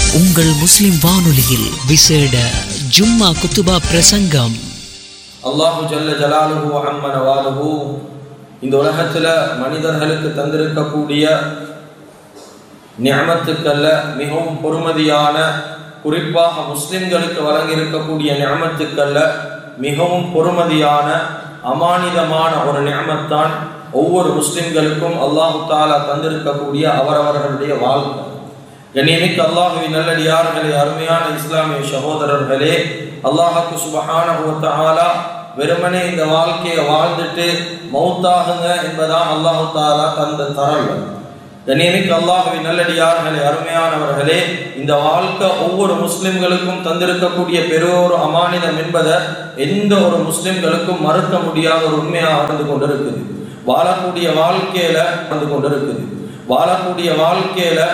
உங்கள் முஸ்லிம் வானொலியில் விசேட ஜும்மா குத்துபா பிரசங்கம் அல்லாஹு ஜல்ல ஜலாலுஹு அம்மன வாலுஹு இந்த உலகத்தில் மனிதர்களுக்கு தந்திருக்கக்கூடிய ஞாமத்துக்கல்ல மிகவும் பொறுமதியான குறிப்பாக முஸ்லிம்களுக்கு வழங்கியிருக்கக்கூடிய ஞாமத்துக்கல்ல மிகவும் பொறுமதியான அமானிதமான ஒரு ஞாமத்தான் ஒவ்வொரு முஸ்லிம்களுக்கும் அல்லாஹு தாலா தந்திருக்கக்கூடிய அவரவர்களுடைய வாழ்க்கை கண்ணியமிக்க அல்லாஹுவின் நல்லடியார்களே அருமையான இஸ்லாமிய சகோதரர்களே அல்லாஹுக்கு சுபஹானஹு தஆலா வெறுமனே இந்த வாழ்க்கையை வாழ்ந்துட்டு மௌத்தாகுங்க என்பதான் அல்லாஹு தாலா தந்த தரல் கண்ணியமிக்க அல்லாஹுவின் நல்லடியார்களே அருமையானவர்களே இந்த வாழ்க்கை ஒவ்வொரு முஸ்லிம்களுக்கும் தந்திருக்கக்கூடிய பெரியோரு அமானிதம் என்பதை எந்த ஒரு முஸ்லிம்களுக்கும் மறுக்க முடியாத ஒரு உண்மையாக இருந்து கொண்டிருக்குது வாழக்கூடிய வாழ்க்கையில வந்து கொண்டிருக்குது வாழக்கூடிய வாழ்க்கையில